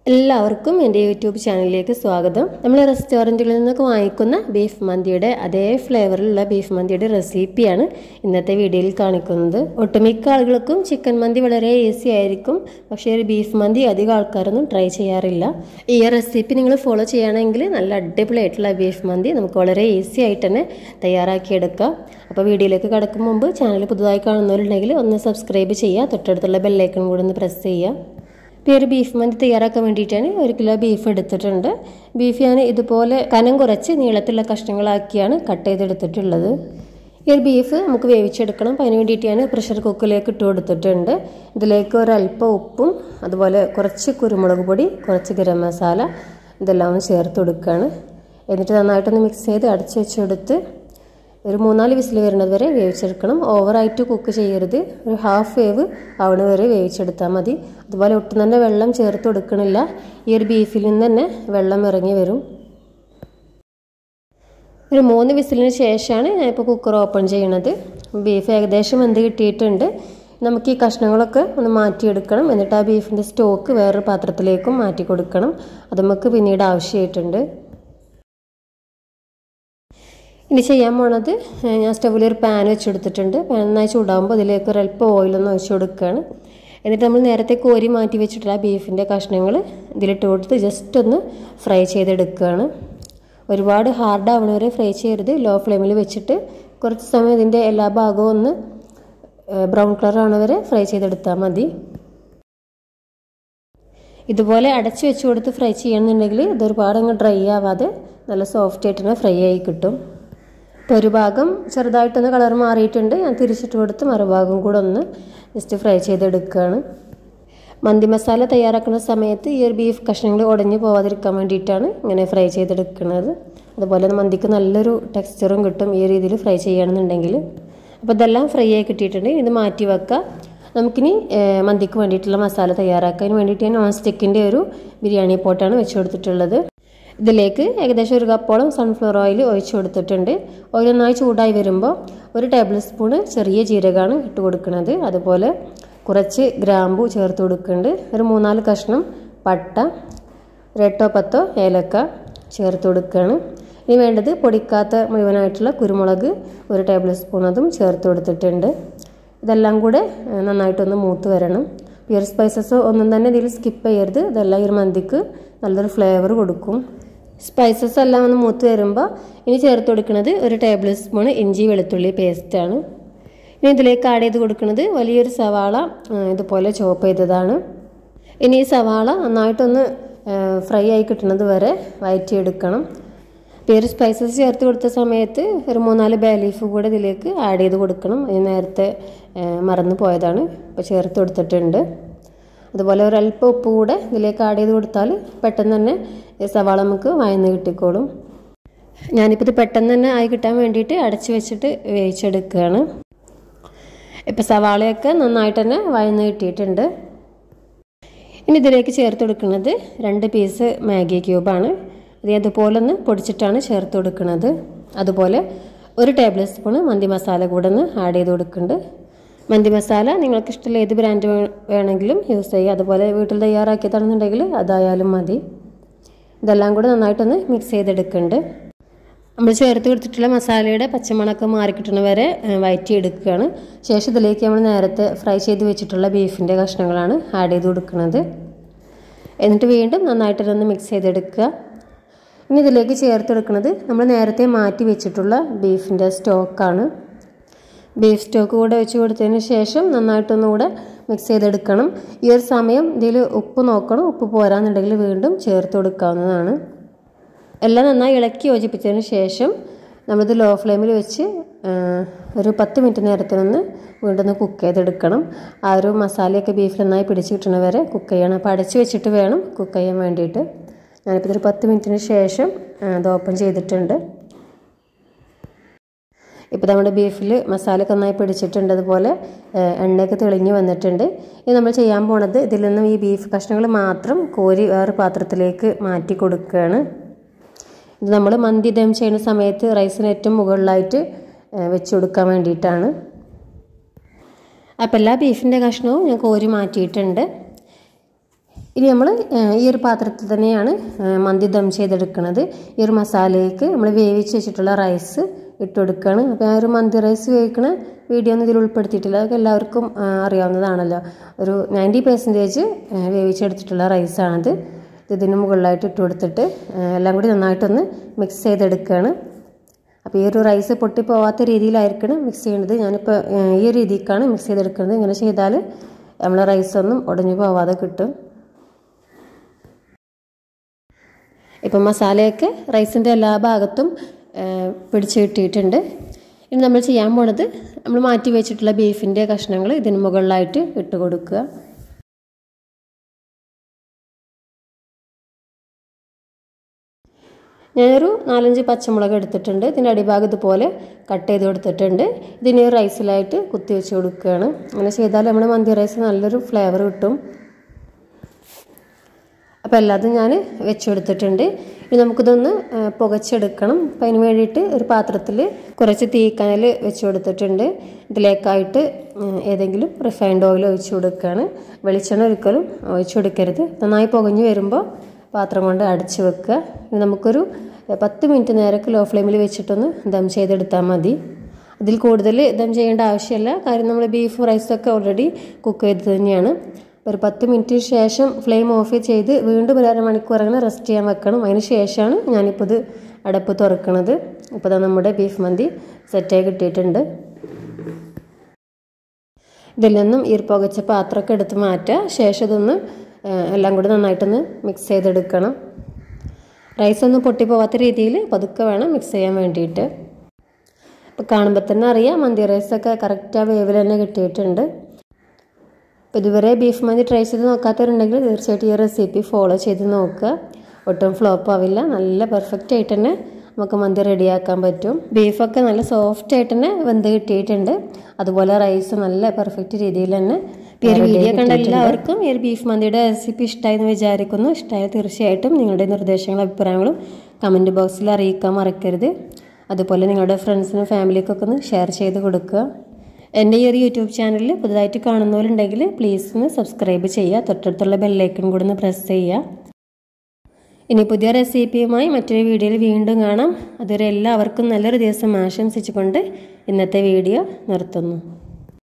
എല്ലാവർക്കും എൻ്റെ യൂട്യൂബ് ചാനലിലേക്ക് സ്വാഗതം നമ്മൾ റെസ്റ്റോറൻറ്റുകളിൽ നിന്നൊക്കെ വാങ്ങിക്കുന്ന ബീഫ് മന്തിയുടെ അതേ ഫ്ലേവറിലുള്ള ബീഫ് മന്തിയുടെ റെസിപ്പിയാണ് ഇന്നത്തെ വീഡിയോയിൽ കാണിക്കുന്നത് ഒട്ടുമിക്ക ആളുകൾക്കും ചിക്കൻ മന്തി വളരെ ഈസി ആയിരിക്കും പക്ഷേ ഒരു ബീഫ് മന്തി അധികം ആൾക്കാരൊന്നും ട്രൈ ചെയ്യാറില്ല ഈ റെസിപ്പി നിങ്ങൾ ഫോളോ ചെയ്യുകയാണെങ്കിൽ നല്ല അടിപൊളിയായിട്ടുള്ള ബീഫ് മന്തി നമുക്ക് വളരെ ഈസി ആയിട്ട് തന്നെ തയ്യാറാക്കിയെടുക്കാം അപ്പോൾ വീഡിയോയിലേക്ക് കടക്കും മുമ്പ് ചാനൽ പുതുതായി കാണുന്നവരുണ്ടെങ്കിൽ ഒന്ന് സബ്സ്ക്രൈബ് ചെയ്യുക തൊട്ടടുത്തുള്ള ബെല്ലൈക്കൺ കൂടെ ഒന്ന് പ്രസ് ചെയ്യുക ഇപ്പോൾ ഒരു ബീഫ് മന്തി തയ്യാറാക്കാൻ വേണ്ടിയിട്ടാണ് ഒരു കിലോ ബീഫ് എടുത്തിട്ടുണ്ട് ബീഫ് ഞാൻ ഇതുപോലെ കനം കുറച്ച് നീളത്തിലുള്ള കഷ്ണങ്ങളാക്കിയാണ് കട്ട് ചെയ്തെടുത്തിട്ടുള്ളത് ഈ ഒരു ബീഫ് നമുക്ക് വേവിച്ചെടുക്കണം അപ്പോൾ അതിന് വേണ്ടിയിട്ട് ഞാൻ പ്രഷർ കുക്കറിലേക്ക് ഇട്ട് കൊടുത്തിട്ടുണ്ട് ഇതിലേക്ക് ഒരല്പം ഉപ്പും അതുപോലെ കുറച്ച് കുരുമുളക് പൊടി കുറച്ച് ഗരം മസാല ഇതെല്ലാം ചേർത്ത് കൊടുക്കുകയാണ് എന്നിട്ട് നന്നായിട്ടൊന്ന് മിക്സ് ചെയ്ത് അടച്ചു വെച്ചെടുത്ത് ഒരു മൂന്നാല് വിസിൽ വരുന്നത് വരെ വേവിച്ചെടുക്കണം ഓവറായിട്ട് കുക്ക് ചെയ്യരുത് ഒരു ഹാഫ് വേവ് ആവണ വരെ വേവിച്ചെടുത്താൽ മതി അതുപോലെ ഒട്ടും തന്നെ വെള്ളം ചേർത്ത് കൊടുക്കണില്ല ഈ ഒരു ബീഫിൽ നിന്ന് തന്നെ വെള്ളം ഇറങ്ങി വരും ഒരു മൂന്ന് വിസിലിന് ശേഷമാണ് ഞാനിപ്പോൾ കുക്കർ ഓപ്പൺ ചെയ്യണത് ബീഫ് ഏകദേശം വെന്ത് കിട്ടിയിട്ടുണ്ട് നമുക്ക് ഈ കഷ്ണങ്ങളൊക്കെ ഒന്ന് മാറ്റിയെടുക്കണം എന്നിട്ട് ആ ബീഫിൻ്റെ സ്റ്റോക്ക് വേറൊരു പാത്രത്തിലേക്കും മാറ്റി കൊടുക്കണം അത് നമുക്ക് പിന്നീട് ആവശ്യമായിട്ടുണ്ട് ഇനി ചെയ്യാൻ പോണത് ഞാൻ സ്റ്റവിൽ ഒരു പാൻ വെച്ചെടുത്തിട്ടുണ്ട് പാൻ നന്നായി ചൂടാകുമ്പോൾ അതിലേക്ക് ഒരല്പം ഓയിലൊന്ന് ഒഴിച്ചു കൊടുക്കുകയാണ് എന്നിട്ട് നമ്മൾ നേരത്തെ കോരി മാറ്റി വെച്ചിട്ടുള്ള ബീഫിൻ്റെ കഷ്ണങ്ങൾ ഇതിലിട്ട് കൊടുത്ത് ജസ്റ്റ് ഒന്ന് ഫ്രൈ ചെയ്തെടുക്കുകയാണ് ഒരുപാട് ഹാർഡ് ആവണ വരെ ഫ്രൈ ചെയ്യരുത് ലോ ഫ്ലെയിമിൽ വെച്ചിട്ട് കുറച്ച് സമയം ഇതിൻ്റെ എല്ലാ ഭാഗവും ഒന്ന് ബ്രൗൺ കളർ ആവണ വരെ ഫ്രൈ ചെയ്തെടുത്താൽ മതി ഇതുപോലെ അടച്ചു വെച്ച് കൊടുത്ത് ഫ്രൈ ചെയ്യണമെന്നുണ്ടെങ്കിൽ ഇത് ഒരുപാട് അങ്ങ് ഡ്രൈ ആവാതെ നല്ല സോഫ്റ്റ് ആയിട്ട് തന്നെ ഫ്രൈ ആയി കിട്ടും ഇപ്പോൾ ഒരു ഭാഗം ചെറുതായിട്ടൊന്ന് കളർ മാറിയിട്ടുണ്ട് ഞാൻ തിരിച്ചിട്ട് കൊടുത്ത് മറുഭാഗം കൂടെ ഒന്ന് ജസ്റ്റ് ഫ്രൈ ചെയ്തെടുക്കുകയാണ് മന്തി മസാല തയ്യാറാക്കുന്ന സമയത്ത് ഈ ഒരു ബീഫ് കഷ്ണങ്ങൾ ഉടഞ്ഞു പോവാതിരിക്കാൻ വേണ്ടിയിട്ടാണ് ഇങ്ങനെ ഫ്രൈ ചെയ്തെടുക്കുന്നത് അതുപോലെ മന്തിക്ക് നല്ലൊരു ടെക്സ്ചറും കിട്ടും ഈ രീതിയിൽ ഫ്രൈ ചെയ്യണമെന്നുണ്ടെങ്കിൽ അപ്പോൾ ഇതെല്ലാം ഫ്രൈ ആയി കിട്ടിയിട്ടുണ്ട് ഇത് മാറ്റി വെക്കാം നമുക്കിനി മന്തിക്ക് വേണ്ടിയിട്ടുള്ള മസാല തയ്യാറാക്കാൻ വേണ്ടിയിട്ട് ഞാൻ നോൺ സ്റ്റിക്കിൻ്റെ ഒരു ബിരിയാണി പോട്ടാണ് വെച്ച് കൊടുത്തിട്ടുള്ളത് ഇതിലേക്ക് ഏകദേശം ഒരു കപ്പോളം സൺഫ്ലവർ ഓയിൽ ഒഴിച്ചു കൊടുത്തിട്ടുണ്ട് ഓയിൽ നന്നായി ചൂടായി വരുമ്പോൾ ഒരു ടേബിൾ സ്പൂണ് ചെറിയ ജീരകമാണ് ഇട്ട് കൊടുക്കുന്നത് അതുപോലെ കുറച്ച് ഗ്രാമ്പു ചേർത്ത് കൊടുക്കുന്നുണ്ട് ഒരു മൂന്നാല് കഷ്ണം പട്ട ഒരു എട്ടോ പത്തോ ഏലക്ക ചേർത്ത് കൊടുക്കുകയാണ് ഇനി വേണ്ടത് പൊടിക്കാത്ത മുഴുവനായിട്ടുള്ള കുരുമുളക് ഒരു ടേബിൾ സ്പൂൺ അതും ചേർത്ത് കൊടുത്തിട്ടുണ്ട് ഇതെല്ലാം കൂടെ നന്നായിട്ടൊന്ന് മൂത്ത് വരണം പ്യുർ സ്പൈസസ് ഒന്നും തന്നെ ഇതിൽ സ്കിപ്പ് ചെയ്യരുത് ഇതെല്ലാം ഈ ഒരു മന്തിക്ക് നല്ലൊരു ഫ്ലേവർ കൊടുക്കും സ്പൈസസ് എല്ലാം ഒന്ന് മൂത്ത് വരുമ്പോൾ ഇനി ചേർത്ത് കൊടുക്കുന്നത് ഒരു ടേബിൾ സ്പൂൺ ഇഞ്ചി വെളുത്തുള്ളി പേസ്റ്റാണ് ഇനി ഇതിലേക്ക് ആഡ് ചെയ്ത് കൊടുക്കുന്നത് വലിയൊരു സവാള ഇതുപോലെ ചോപ്പ് ചെയ്തതാണ് ഇനി ഈ സവാള നന്നായിട്ടൊന്ന് ഫ്രൈ ആയി കിട്ടുന്നത് വരെ വയറ്റിയെടുക്കണം പേര് സ്പൈസസ് ചേർത്ത് കൊടുത്ത സമയത്ത് ഒരു മൂന്നാല് ബേ ലീഫ് കൂടെ ഇതിലേക്ക് ആഡ് ചെയ്ത് കൊടുക്കണം അത് നേരത്തെ മറന്നു പോയതാണ് ഇപ്പോൾ ചേർത്ത് കൊടുത്തിട്ടുണ്ട് അതുപോലെ ഒരല്പം ഉപ്പ് കൂടെ ഇതിലേക്ക് ആഡ് ചെയ്ത് കൊടുത്താൽ പെട്ടെന്ന് തന്നെ സവാള നമുക്ക് വയന്ന് കിട്ടിക്കോളും ഞാനിപ്പോൾ ഇത് പെട്ടെന്ന് തന്നെ ആയി കിട്ടാൻ വേണ്ടിയിട്ട് അടച്ചു വെച്ചിട്ട് വേവിച്ചെടുക്കുകയാണ് ഇപ്പം സവാളയൊക്കെ നന്നായിട്ട് തന്നെ വയന്ന് കിട്ടിയിട്ടുണ്ട് ഇനി ഇതിലേക്ക് ചേർത്ത് കൊടുക്കുന്നത് രണ്ട് പീസ് മാഗി ക്യൂബാണ് അത് അതുപോലെ ഒന്ന് പൊടിച്ചിട്ടാണ് ചേർത്ത് കൊടുക്കുന്നത് അതുപോലെ ഒരു ടേബിൾ സ്പൂൺ മന്തി മസാല കൂടെ ഒന്ന് ആഡ് ചെയ്ത് കൊടുക്കുന്നുണ്ട് മന്തി മസാല നിങ്ങൾക്ക് ഇഷ്ടമുള്ള ഏത് ബ്രാൻഡ് വേണമെങ്കിലും യൂസ് ചെയ്യുക അതുപോലെ വീട്ടിൽ തയ്യാറാക്കിയതാണെന്നുണ്ടെങ്കിൽ അതായാലും മതി ഇതെല്ലാം കൂടെ നന്നായിട്ടൊന്ന് മിക്സ് ചെയ്തെടുക്കുന്നുണ്ട് നമ്മൾ ചേർത്ത് കൊടുത്തിട്ടുള്ള മസാലയുടെ പച്ചമണക്കം മാറിക്കിട്ടുന്ന വരെ വയറ്റിയെടുക്കുകയാണ് ശേഷം ഇതിലേക്ക് നമ്മൾ നേരത്തെ ഫ്രൈ ചെയ്ത് വെച്ചിട്ടുള്ള ബീഫിൻ്റെ കഷ്ണങ്ങളാണ് ആഡ് ചെയ്ത് കൊടുക്കുന്നത് എന്നിട്ട് വീണ്ടും നന്നായിട്ടൊന്ന് മിക്സ് ചെയ്തെടുക്കുക ഇനി ഇതിലേക്ക് ചേർത്ത് കൊടുക്കുന്നത് നമ്മൾ നേരത്തെ മാറ്റി വെച്ചിട്ടുള്ള ബീഫിൻ്റെ സ്റ്റോക്കാണ് ബീഫ് സ്റ്റോക്ക് കൂടെ വെച്ച് കൊടുത്തതിന് ശേഷം നന്നായിട്ടൊന്നുകൂടെ മിക്സ് ചെയ്തെടുക്കണം ഈ ഒരു സമയം ഇതിൽ ഉപ്പ് നോക്കണം ഉപ്പ് പോരാന്നുണ്ടെങ്കിൽ വീണ്ടും ചേർത്ത് കൊടുക്കാവുന്നതാണ് എല്ലാം നന്നായി ഇളക്കി യോജിപ്പിച്ചതിന് ശേഷം നമ്മളിത് ലോ ഫ്ലെയിമിൽ വെച്ച് ഒരു പത്ത് മിനിറ്റ് നേരത്തിനൊന്ന് വീണ്ടും ഒന്ന് കുക്ക് ചെയ്തെടുക്കണം ആ ഒരു മസാലയൊക്കെ ബീഫിൽ നന്നായി പിടിച്ച് കിട്ടണ വരെ കുക്ക് ചെയ്യണം അപ്പോൾ അടച്ച് വെച്ചിട്ട് വേണം കുക്ക് ചെയ്യാൻ വേണ്ടിയിട്ട് ഞാനിപ്പോൾ ഇതൊരു പത്ത് മിനിറ്റിന് ശേഷം അത് ഓപ്പൺ ചെയ്തിട്ടുണ്ട് ഇപ്പോൾ നമ്മുടെ ബീഫിൽ മസാലയൊക്കെ നന്നായി പിടിച്ചിട്ടുണ്ട് അതുപോലെ എണ്ണയൊക്കെ തെളിഞ്ഞ് വന്നിട്ടുണ്ട് ഇനി നമ്മൾ ചെയ്യാൻ പോണത് ഇതിൽ നിന്നും ഈ ബീഫ് കഷ്ണങ്ങൾ മാത്രം കോരി വേറെ പാത്രത്തിലേക്ക് മാറ്റി കൊടുക്കുകയാണ് ഇത് നമ്മൾ മന്തി ദം ചെയ്യുന്ന സമയത്ത് റൈസിന് ഏറ്റവും മുകളിലായിട്ട് വെച്ച് കൊടുക്കാൻ വേണ്ടിയിട്ടാണ് അപ്പോൾ എല്ലാ ബീഫിൻ്റെ കഷ്ണവും ഞാൻ കോരി മാറ്റിയിട്ടുണ്ട് ഇനി നമ്മൾ ഈ ഒരു പാത്രത്തിൽ തന്നെയാണ് മന്തി ദം ചെയ്തെടുക്കുന്നത് ഈ ഒരു മസാലയ്ക്ക് നമ്മൾ വേവിച്ച് വെച്ചിട്ടുള്ള റൈസ് ഇട്ട് കൊടുക്കുകയാണ് അപ്പോൾ ആ ഒരു മന്തി റൈസ് വേവിക്കണ വീഡിയോ ഒന്നും ഇതിൽ ഉൾപ്പെടുത്തിയിട്ടില്ല അതൊക്കെ എല്ലാവർക്കും അറിയാവുന്നതാണല്ലോ ഒരു നയൻറ്റി പെർസെൻറ്റേജ് വേവിച്ചെടുത്തിട്ടുള്ള റൈസാണിത് ഇതിന് മുകളിലായിട്ട് ഇട്ട് കൊടുത്തിട്ട് എല്ലാം കൂടി നന്നായിട്ടൊന്ന് മിക്സ് ചെയ്തെടുക്കുകയാണ് അപ്പോൾ ഈ ഒരു റൈസ് പൊട്ടിപ്പോവാത്ത രീതിയിലായിരിക്കണം മിക്സ് ചെയ്യേണ്ടത് ഞാനിപ്പോൾ ഈ ഒരു രീതിക്കാണ് മിക്സ് ചെയ്തെടുക്കുന്നത് ഇങ്ങനെ ചെയ്താൽ നമ്മളെ റൈസൊന്നും ഉടഞ്ഞു പോവാതെ കിട്ടും ഇപ്പം മസാലയൊക്കെ റൈസിൻ്റെ എല്ലാ ഭാഗത്തും പിടിച്ച് കിട്ടിയിട്ടുണ്ട് ഇനി നമ്മൾ ചെയ്യാൻ പോണത് നമ്മൾ മാറ്റി വെച്ചിട്ടുള്ള ബീഫിൻ്റെ കഷ്ണങ്ങൾ ഇതിന് മുകളിലായിട്ട് ഇട്ട് കൊടുക്കുക ഞാനൊരു നാലഞ്ച് പച്ചമുളക് എടുത്തിട്ടുണ്ട് ഇതിൻ്റെ അടിഭാഗം ഇതുപോലെ കട്ട് ചെയ്ത് കൊടുത്തിട്ടുണ്ട് ഇതിന് റൈസിലായിട്ട് കുത്തി വെച്ച് കൊടുക്കുകയാണ് അങ്ങനെ ചെയ്താൽ നമ്മുടെ മന്തി റൈസ് നല്ലൊരു ഫ്ലേവർ കിട്ടും അപ്പോൾ എല്ലാതും ഞാൻ വെച്ചെടുത്തിട്ടുണ്ട് ഇനി നമുക്കിതൊന്ന് പുകച്ചെടുക്കണം അപ്പം അതിന് വേണ്ടിയിട്ട് ഒരു പാത്രത്തിൽ കുറച്ച് തീക്കനൽ വെച്ച് കൊടുത്തിട്ടുണ്ട് ഇതിലേക്കായിട്ട് ഏതെങ്കിലും റിഫൈൻഡ് ഓയിൽ ഒഴിച്ച് കൊടുക്കുകയാണ് വെളിച്ചെണ്ണ ഒരിക്കലും ഒഴിച്ച് കൊടുക്കരുത് നന്നായി പുകഞ്ഞ് വരുമ്പോൾ പാത്രം കൊണ്ട് അടച്ച് വെക്കുക ഇനി നമുക്കൊരു പത്ത് മിനിറ്റ് നേരമൊക്കെ ലോ ഫ്ലെയിമിൽ വെച്ചിട്ടൊന്ന് ദം ചെയ്തെടുത്താൽ മതി അതിൽ കൂടുതൽ ദം ചെയ്യേണ്ട ആവശ്യമില്ല കാര്യം നമ്മൾ ബീഫ് റൈസൊക്കെ ഓൾറെഡി കുക്ക് ചെയ്ത് തന്നെയാണ് ഒരു പത്ത് മിനിറ്റിന് ശേഷം ഫ്ലെയിം ഓഫ് ചെയ്ത് വീണ്ടും ഒരു അരമണിക്കൂർ അങ്ങനെ റെസ്റ്റ് ചെയ്യാൻ വെക്കണം അതിന് ശേഷമാണ് ഞാനിപ്പോൾ ഇത് അടപ്പ് തുറക്കണത് ഇപ്പോൾ ഇതാ നമ്മുടെ ബീഫ് മന്തി സെറ്റായി കിട്ടിയിട്ടുണ്ട് ഇതിൽ നിന്നും ഈ പുകച്ച പാത്രമൊക്കെ എടുത്ത് മാറ്റുക ശേഷം ഇതൊന്ന് എല്ലാം കൂടി നന്നായിട്ടൊന്ന് മിക്സ് ചെയ്തെടുക്കണം റൈസ് ഒന്നും പൊട്ടിപ്പോവാത്ത രീതിയിൽ പതുക്കെ വേണം മിക്സ് ചെയ്യാൻ വേണ്ടിയിട്ട് ഇപ്പോൾ കാണുമ്പോൾ തന്നെ അറിയാം മന്തി റൈസൊക്കെ കറക്റ്റ് ആ വേവിൽ തന്നെ കിട്ടിയിട്ടുണ്ട് അപ്പോൾ ഇതുവരെ ബീഫ് മന്തി ട്രൈ ചെയ്ത് നോക്കാത്തവരുണ്ടെങ്കിൽ തീർച്ചയായിട്ടും ഈ റെസിപ്പി ഫോളോ ചെയ്ത് നോക്കുക ഒട്ടും ഫ്ലോപ്പ് ആവില്ല നല്ല പെർഫെക്റ്റ് ആയിട്ട് തന്നെ നമുക്ക് മന്തി റെഡിയാക്കാൻ പറ്റും ബീഫൊക്കെ നല്ല സോഫ്റ്റ് ആയിട്ട് തന്നെ വെന്ത് കിട്ടിയിട്ടുണ്ട് അതുപോലെ റൈസ് നല്ല പെർഫെക്റ്റ് രീതിയിൽ തന്നെ ഈ ഒരു വീഡിയോ കണ്ട എല്ലാവർക്കും ഈ ഒരു ബീഫ് മന്തിയുടെ റെസിപ്പി ഇഷ്ടമായി എന്ന് വിചാരിക്കുന്നു ഇഷ്ടമായ തീർച്ചയായിട്ടും നിങ്ങളുടെ നിർദ്ദേശങ്ങളും അഭിപ്രായങ്ങളും കമൻറ്റ് ബോക്സിൽ അറിയിക്കാൻ മറക്കരുത് അതുപോലെ നിങ്ങളുടെ ഫ്രണ്ട്സിനും ഫാമിലിക്കൊക്കെ ഒന്ന് ഷെയർ ചെയ്ത് കൊടുക്കുക എൻ്റെ ഈ ഒരു യൂട്യൂബ് ചാനലിൽ പുതുതായിട്ട് കാണുന്നവരുണ്ടെങ്കിൽ പ്ലീസ് ഒന്ന് സബ്സ്ക്രൈബ് ചെയ്യുക തൊട്ടടുത്തുള്ള ബെല്ലൈക്കൺ കൂടെ ഒന്ന് പ്രസ് ചെയ്യുക ഇനി പുതിയ റെസിപ്പിയുമായി മറ്റൊരു വീഡിയോയിൽ വീണ്ടും കാണാം അതുവരെ എല്ലാവർക്കും നല്ലൊരു ദിവസം ആശംസിച്ചുകൊണ്ട് ഇന്നത്തെ വീഡിയോ നിർത്തുന്നു